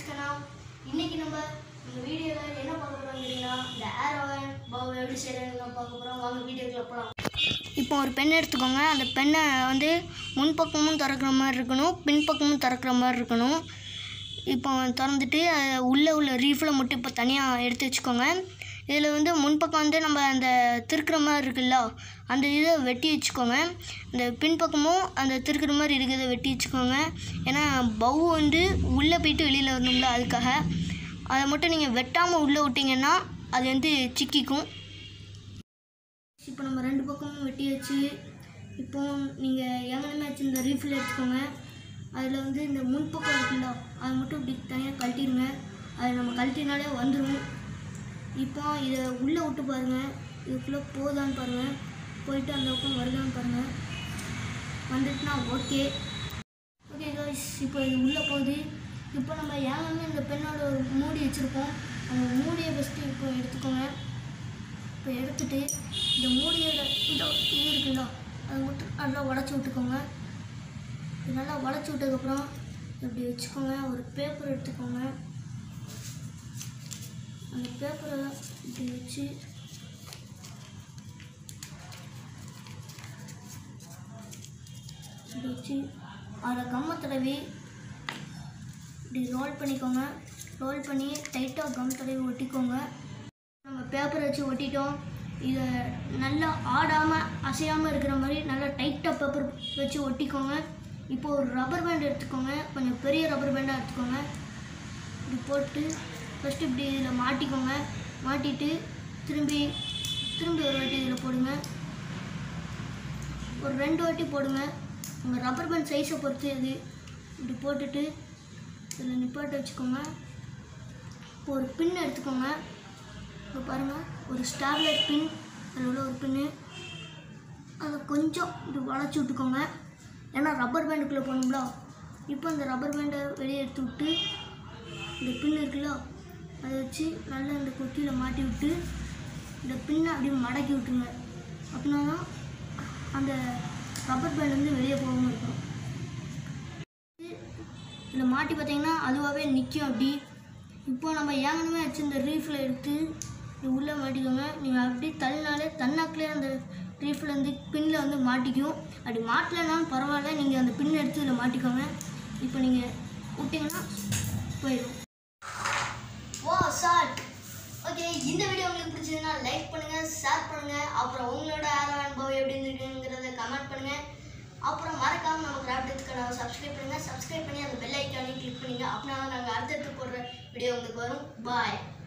கண்ணா இன்னைக்கு நம்ம இந்த வீடியோவில் என்ன பார்க்க போகிறோம் கேட்டிங்கன்னா இந்த ஏரோவன் பவு எப்படி செய்யறதுன்னு பார்க்க போகிறோம் வாங்க வீடியோக்குள்ள போகலாம் இப்போ ஒரு பென் எடுத்துக்கோங்க அந்த பெண்ணை வந்து முன்பக்கமும் திறக்கிற மாதிரி இருக்கணும் பின்பக்கமும் திறக்கிற மாதிரி இருக்கணும் இப்போ திறந்துட்டு அது உள்ளே உள்ள ரீஃபில் மட்டும் இப்போ தனியாக எடுத்து வச்சுக்கோங்க இதில் வந்து முன்பக்கம் வந்து நம்ம அந்த திருக்கிற மாதிரி இருக்குல்ல அந்த இதை வெட்டி வச்சுக்கோங்க அந்த பின்பக்கமும் அந்த திருக்கிற மாதிரி இருக்கிறத வெட்டி வச்சுக்கோங்க ஏன்னா பவு வந்து உள்ளே போயிட்டு வெளியில் வரணும்ல அதுக்காக அதை மட்டும் நீங்கள் வெட்டாமல் உள்ளே விட்டிங்கன்னா அது வந்து சிக்கிக்கும் இப்போ நம்ம ரெண்டு பக்கமும் வெட்டி வச்சு இப்போ நீங்கள் ஏற்கனவே வச்சுருந்த ரீஃபில் எடுத்துக்கோங்க அதில் வந்து இந்த முன்பக்கம் இருக்குல்ல அதை மட்டும் இப்படி தனியாக கழட்டிடுங்க அது நம்ம கழட்டினாலே வந்துடும் இப்போ இதை உள்ளே விட்டு பாருங்கள் இதுக்குள்ளே போதான்னு பாருங்கள் போயிட்டு அந்த பக்கம் வருதான்னு பாருங்கள் வந்துட்டுனா ஓகே ஓகே guys இப்போ இது உள்ளே போகுது இப்போ நம்ம ஏங்கமே இந்த பெண்ணோட ஒரு மூடி வச்சுருக்கோம் அந்த மூடியை ஃபஸ்ட்டு இப்போ எடுத்துக்கோங்க இப்போ எடுத்துட்டு இந்த மூடியோட இந்த இது இருக்குல்ல அதை மட்டும் நல்லா உடச்சி விட்டுக்கோங்க இது நல்லா உடச்சி விட்டதுக்கப்புறம் இப்படி வச்சுக்கோங்க ஒரு பேப்பர் எடுத்துக்கோங்க அந்த பேப்பரை இப்படி வச்சு இப்படி வச்சு அதில் கம்மை தடவி இப்படி ரோல் பண்ணிக்கோங்க ரோல் பண்ணி டைட்டாக கம் தடவி ஒட்டிக்கோங்க நம்ம பேப்பர் வச்சு ஒட்டிட்டோம் இதை நல்லா ஆடாமல் அசையாமல் இருக்கிற மாதிரி நல்லா டைட்டாக பேப்பர் வச்சு ஒட்டிக்கோங்க இப்போ ஒரு ரப்பர் பேண்ட் எடுத்துக்கோங்க கொஞ்சம் பெரிய ரப்பர் பேண்டாக எடுத்துக்கோங்க இப்படி போட்டு ஃபஸ்ட்டு இப்படி இதில் மாட்டிக்கோங்க மாட்டிட்டு திரும்பி திரும்பி ஒரு வாட்டி இதில் போடுங்க ஒரு ரெண்டு வாட்டி போடுங்க உங்கள் ரப்பர் பேண்ட் சைஸை பொறுத்து இது இப்படி போட்டுட்டு இதில் நிப்பாட்ட வச்சுக்கோங்க இப்போ ஒரு பின் எடுத்துக்கோங்க இப்போ பாருங்கள் ஒரு ஸ்டாப்லெட் பின் அதில் உள்ள ஒரு பின்னு அதை கொஞ்சம் இப்படி வளைச்சி விட்டுக்கோங்க ஏன்னா ரப்பர் பேண்டுக்குள்ளே போகணும்ல இப்போ அந்த ரப்பர் பேண்டை வெளியே எடுத்து விட்டு இந்த பின் இருக்குல்ல அதை வச்சு நல்லா இந்த கொக்கியில் மாட்டி விட்டு இந்த பின்னை அப்படியே மடக்கி விட்டுருங்க அப்படின்னா தான் அந்த ரப்பர் பேண்ட் வந்து வெளியே போகாமல் இருக்கும் இதில் மாட்டி பார்த்தீங்கன்னா அதுவாகவே நிற்கும் அப்படி இப்போ நம்ம ஏங்கனமே வச்சு இந்த ரீஃபில் எடுத்து இது உள்ளே மாட்டிக்கோங்க நீங்கள் அப்படி தள்ளினாலே தன்னாக்கிலே அந்த ரீஃபில் வந்து பின்னில் வந்து மாட்டிக்கும் அப்படி மாட்டலைனாலும் பரவாயில்ல நீங்கள் அந்த பின் எடுத்து இதில் மாட்டிக்கோங்க இப்போ நீங்கள் விட்டிங்கன்னா போயிடும் ஓ சார் ஓகே இந்த வீடியோ உங்களுக்கு பிடிச்சதுன்னா லைக் பண்ணுங்கள் ஷேர் பண்ணுங்கள் அப்புறம் உங்களோட ஆரோ அனுபவம் எப்படி இருந்துருக்குங்கிறத கமெண்ட் பண்ணுங்கள் அப்புறம் மறக்காமல் நம்ம கிராஃப்ட் சேனலை சப்ஸ்கிரைப் பண்ணுங்கள் சப்ஸ்கிரைப் பண்ணி அந்த பெல் ஐக்கானையும் கிளிக் பண்ணுங்க அப்படின்னா நாங்கள் அடுத்தடுத்து போடுற வீடியோ உங்களுக்கு வரும் பாய்